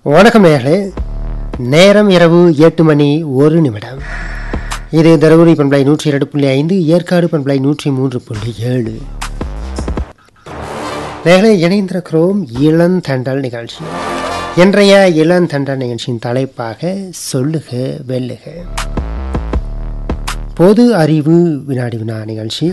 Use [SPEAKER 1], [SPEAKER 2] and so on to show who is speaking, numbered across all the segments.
[SPEAKER 1] வணக்கம் நேர்களே நேரம் இரவு எட்டு மணி ஒரு நிமிடம் இது தருமபுரி பண்பலை நூற்றி இரண்டு புள்ளி ஐந்து ஏற்காடு பண்பலை நூற்றி மூன்று புள்ளி ஏழு நேர்களே இணைந்திருக்கிறோம் இளந்தண்டல் நிகழ்ச்சி இன்றைய இளந்தண்டல் நிகழ்ச்சியின் தலைப்பாக சொல்லுக வெல்லுக பொது அறிவு வினாடி வினா நிகழ்ச்சி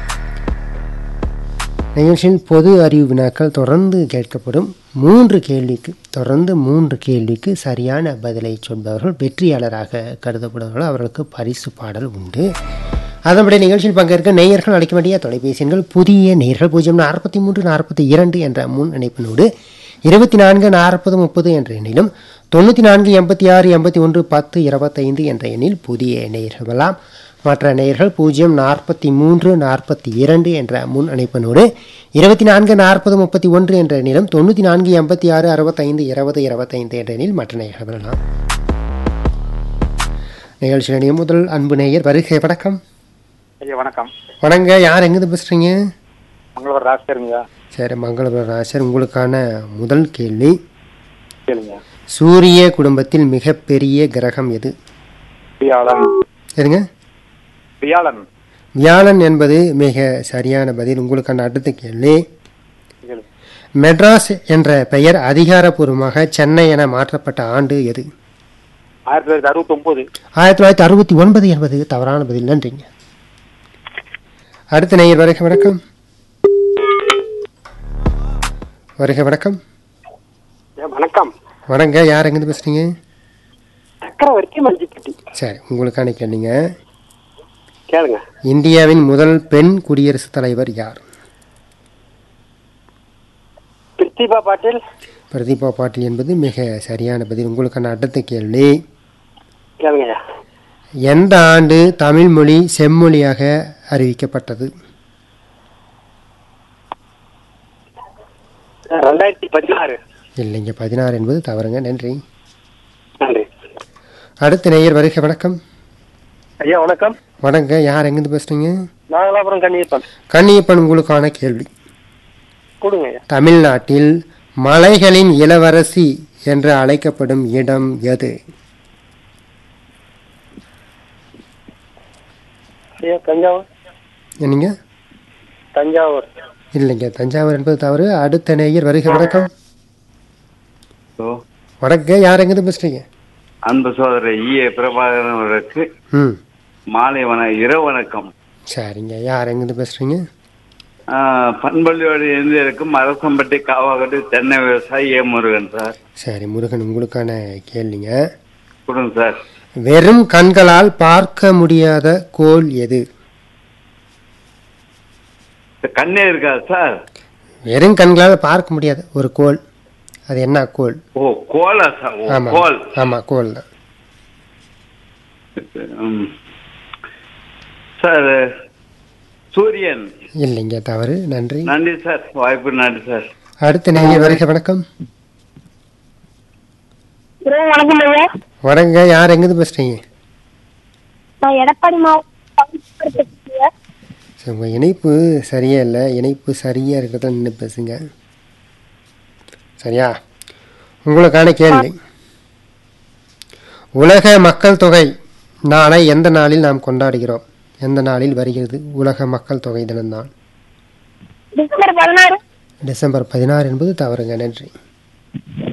[SPEAKER 1] நிகழ்ச்சியில் பொது அறிவு வினாக்கள் தொடர்ந்து கேட்கப்படும் மூன்று கேள்விக்கு தொடர்ந்து மூன்று கேள்விக்கு சரியான பதிலை சொல்பவர்கள் வெற்றியாளராக கருதப்படுவார்கள் அவர்களுக்கு பரிசு பாடல் உண்டு அதன்படி நிகழ்ச்சியில் பங்கேற்க நேயர்கள் அழைக்க வேண்டிய தொலைபேசி எண்கள் புதிய நேயர்கள் பூஜ்ஜியம் நாற்பத்தி மூன்று நாற்பத்தி இரண்டு என்ற முன் இணைப்பினோடு இருபத்தி நான்கு நாற்பது முப்பது என்ற எண்ணிலும் தொண்ணூற்றி நான்கு எண்பத்தி ஆறு எண்பத்தி ஒன்று பத்து இருபத்தைந்து என்ற எண்ணில் புதிய நேயர்கள் வரலாம் மற்ற நேயர்கள் பூஜ்ஜியம் நாற்பத்தி மூன்று நாற்பத்தி இரண்டு என்ற முன் இணைப்பினோடு இருபத்தி நான்கு நாற்பது முப்பத்தி ஒன்று என்ற எண்ணிலும் தொண்ணூற்றி நான்கு எண்பத்தி ஆறு அறுபத்தைந்து இருபது இருபத்தைந்து என்ற எண்ணில் மற்ற நேயர்கள் வரலாம் நிகழ்ச்சி நிலையம் முதல் அன்பு நேயர் வருகை வணக்கம்
[SPEAKER 2] ஐயா வணக்கம்
[SPEAKER 1] வணங்க யார் எங்கேருந்து பேசுகிறீங்க
[SPEAKER 2] மங்களவர் ராஜ்கருங்கய்யா
[SPEAKER 1] சரி மங்களபுரம் ராசர் உங்களுக்கான முதல் கேள்வி
[SPEAKER 2] கேளுங்க
[SPEAKER 1] சூரிய குடும்பத்தில் மிகப்பெரிய கிரகம் எது
[SPEAKER 2] வியாழன்
[SPEAKER 1] எதுங்க
[SPEAKER 2] வியாழன்
[SPEAKER 1] வியாழன் என்பது மிக சரியான பதில் உங்களுக்கான அடுத்த கேள்வி
[SPEAKER 2] கேளுங்க
[SPEAKER 1] மெட்ராஸ் என்ற பெயர் அதிகாரப்பூர்வமாக சென்னை என மாற்றப்பட்ட ஆண்டு எது
[SPEAKER 2] ஆயிரத்தி தொள்ளாயிரத்தி அறுபத்தி ஒன்பது
[SPEAKER 1] ஆயிரத்தி தொள்ளாயிரத்தி அறுபத்தி ஒன்பது என்பது தவறான பதில் நன்றிங்க அடுத்த நேயர் வருக வணக்கம் வருக வணக்கம்
[SPEAKER 2] வணக்கம்
[SPEAKER 1] வணங்க யார் எங்கேருந்து பேசுறீங்க
[SPEAKER 2] சக்கரவர்த்தி மஞ்சிப்பட்டி
[SPEAKER 1] சரி உங்களுக்கான கேள்விங்க
[SPEAKER 2] கேளுங்க
[SPEAKER 1] இந்தியாவின் முதல் பெண் குடியரசுத் தலைவர் யார்
[SPEAKER 2] பிரித்திபா பாட்டில்
[SPEAKER 1] பிரதீபா பாட்டில் என்பது மிக சரியான பதில் உங்களுக்கான அடுத்த கேள்வி
[SPEAKER 2] கேளுங்கய்யா
[SPEAKER 1] எந்த ஆண்டு தமிழ் மொழி செம்மொழியாக அறிவிக்கப்பட்டது
[SPEAKER 2] ரெண்டாயிரத்தி பதினாறு
[SPEAKER 1] இல்லைங்க பதினாறு என்பது தவறுங்க நன்றி
[SPEAKER 2] நன்றி
[SPEAKER 1] அடுத்த நேயர் வருக வணக்கம்
[SPEAKER 2] ஐயா வணக்கம்
[SPEAKER 1] வணங்க யார் எங்கேருந்து பேசுறீங்க
[SPEAKER 2] நாகலாபுரம் கண்ணியப்பன்
[SPEAKER 1] கண்ணியப்பன் உங்களுக்கான கேள்வி
[SPEAKER 2] கொடுங்க ஐயா
[SPEAKER 1] தமிழ்நாட்டில் மலைகளின் இளவரசி என்று அழைக்கப்படும் இடம் எது
[SPEAKER 2] ஐயா தஞ்சாவூர்
[SPEAKER 1] என்னங்க
[SPEAKER 2] தஞ்சாவூர்
[SPEAKER 1] இல்லைங்க தஞ்சாவூர் என்பது தவறு அடுத்த நேயர் வருக வணக்கம்
[SPEAKER 3] ஹலோ
[SPEAKER 1] வணக்க யார் எங்கேருந்து பேசுறீங்க
[SPEAKER 3] அன்பு சோதரர் ஈஏ பிரபாகரன் அவர்களுக்கு
[SPEAKER 1] ம்
[SPEAKER 3] மாலை வண இரவு வணக்கம்
[SPEAKER 1] சரிங்க யார் எங்கேருந்து பேசுறீங்க
[SPEAKER 3] ஆஹ், பண்பள்ளியோடு எழுந்திருக்கும் அரசம்பட்டி காவாக்கட்டு தென்னை விவசாயி ஏ முருகன் சார்
[SPEAKER 1] சரி முருகன் உங்களுக்கான கேள்விங்க
[SPEAKER 3] கொடுங்க சார்
[SPEAKER 1] வெறும் கண்களால் பார்க்க முடியாத கோள் எது
[SPEAKER 3] இந்த கண்ணே இருக்கா சார்
[SPEAKER 1] வெறும் கண்களால் பார்க்க முடியாத ஒரு கோள் அது என்ன கோள்
[SPEAKER 3] ஓ கோலா சார் ஓ
[SPEAKER 1] ஆமா
[SPEAKER 3] கோல்
[SPEAKER 1] ஆமா கோள் தான்
[SPEAKER 3] ம். சார் சூரியன்
[SPEAKER 1] இல்லைங்க தவறு நன்றி
[SPEAKER 3] நன்றி சார் வாய்ப்பு நன்றி சார்
[SPEAKER 1] அடுத்த நேயர் வருக வணக்கம்
[SPEAKER 4] வணக்கம் ஐயா
[SPEAKER 1] வணங்க யார் எங்கேருந்து பேசுறீங்க
[SPEAKER 4] நான் எடப்பாடி மாவட்டம்
[SPEAKER 1] சரி உங்கள் இணைப்பு சரியா இல்லை இணைப்பு சரியா இருக்கிறத நின்று பேசுங்க சரியா உங்களுக்கான கேள்வி உலக மக்கள் தொகை நாளை எந்த நாளில் நாம் கொண்டாடுகிறோம் எந்த நாளில் வருகிறது உலக மக்கள் தொகை தினம்தான்
[SPEAKER 4] டிசம்பர் பதினாறு
[SPEAKER 1] டிசம்பர் பதினாறு என்பது தவறுங்க நன்றி